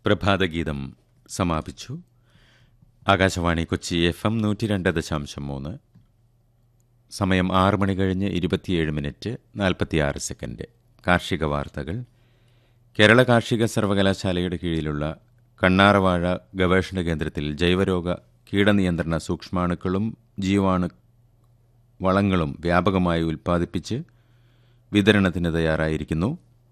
പ്രഭാതഗീതം സമാപിച്ചു Akashvani Kochi F M നൂറ്റി രണ്ട് ദശാംശം മൂന്ന് സമയം ആറ് മണി കഴിഞ്ഞ് ഇരുപത്തിയേഴ് മിനിറ്റ് നാൽപ്പത്തിയാറ് സെക്കൻഡ് കാർഷിക വാർത്തകൾ കേരള കാർഷിക സർവകലാശാലയുടെ കീഴിലുള്ള കണ്ണാറവാഴ ഗവേഷണ കേന്ദ്രത്തിൽ ജൈവരോഗ കീടനിയന്ത്രണ സൂക്ഷ്മാണുക്കളും ജീവാണു വളങ്ങളും വ്യാപകമായി ഉൽപ്പാദിപ്പിച്ച് വിതരണത്തിന് തയ്യാറായിരിക്കുന്നു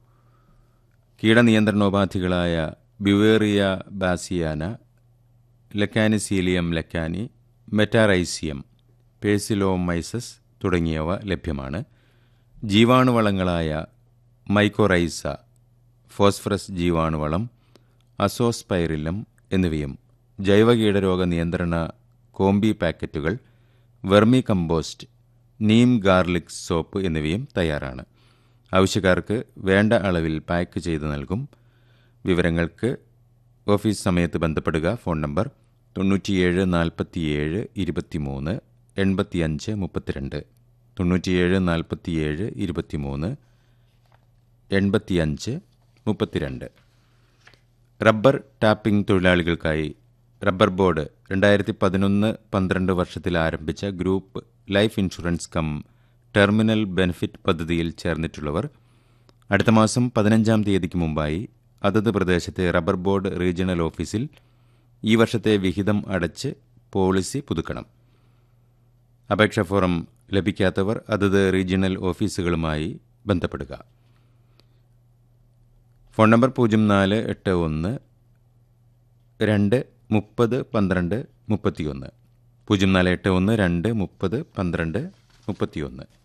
കീടനിയന്ത്രണോപാധികളായ Beauveria bassiana Lecanicillium lecanii Metarhizium Paecilomyces തുടങ്ങിയവ ലഭ്യമാണ് ജീവാണുവളങ്ങളായ മൈക്കോറൈസ ഫോസ്ഫറസ് ജീവാണുവളം അസോസ്പൈറിലം എന്നിവയും ജൈവ കീടരോഗ നിയന്ത്രണ കോമ്പി പാക്കറ്റുകൾ vermicompost neem garlic soap എന്നിവയും തയ്യാറാണ് ആവശ്യക്കാർക്ക് വേണ്ട അളവിൽ പാക്ക് ചെയ്ത് നൽകും വിവരങ്ങൾക്ക് ഓഫീസ് സമയത്ത് ബന്ധപ്പെടുക ഫോൺ നമ്പർ തൊണ്ണൂറ്റിയേഴ് നാൽപ്പത്തിയേഴ് ഇരുപത്തിമൂന്ന് എൺപത്തിയഞ്ച് മുപ്പത്തിരണ്ട് തൊണ്ണൂറ്റിയേഴ് നാൽപ്പത്തിയേഴ് ഇരുപത്തിമൂന്ന് എൺപത്തിയഞ്ച് മുപ്പത്തിരണ്ട് റബ്ബർ ടാപ്പിംഗ് തൊഴിലാളികൾക്കായി റബ്ബർ ബോർഡ് രണ്ടായിരത്തി പതിനൊന്ന് പന്ത്രണ്ട് വർഷത്തിൽ ആരംഭിച്ച group life insurance cum terminal benefit പദ്ധതിയിൽ ചേർന്നിട്ടുള്ളവർ അടുത്ത മാസം പതിനഞ്ചാം തീയതിക്ക് മുമ്പായി അതത് പ്രദേശത്തെ റബ്ബർ ബോർഡ് റീജിയണൽ ഓഫീസിൽ ഈ വർഷത്തെ വിഹിതം അടച്ച് പോളിസി പുതുക്കണം അപേക്ഷാ ഫോറം ലഭിക്കാത്തവർ അതത് റീജിയണൽ ഓഫീസുകളുമായി ബന്ധപ്പെടുക ഫോൺ നമ്പർ പൂജ്യം നാല് എട്ട് ഒന്ന് രണ്ട് മുപ്പത് പന്ത്രണ്ട് മുപ്പത്തിയൊന്ന് പൂജ്യം നാല് എട്ട് ഒന്ന് രണ്ട് മുപ്പത് പന്ത്രണ്ട് മുപ്പത്തിയൊന്ന്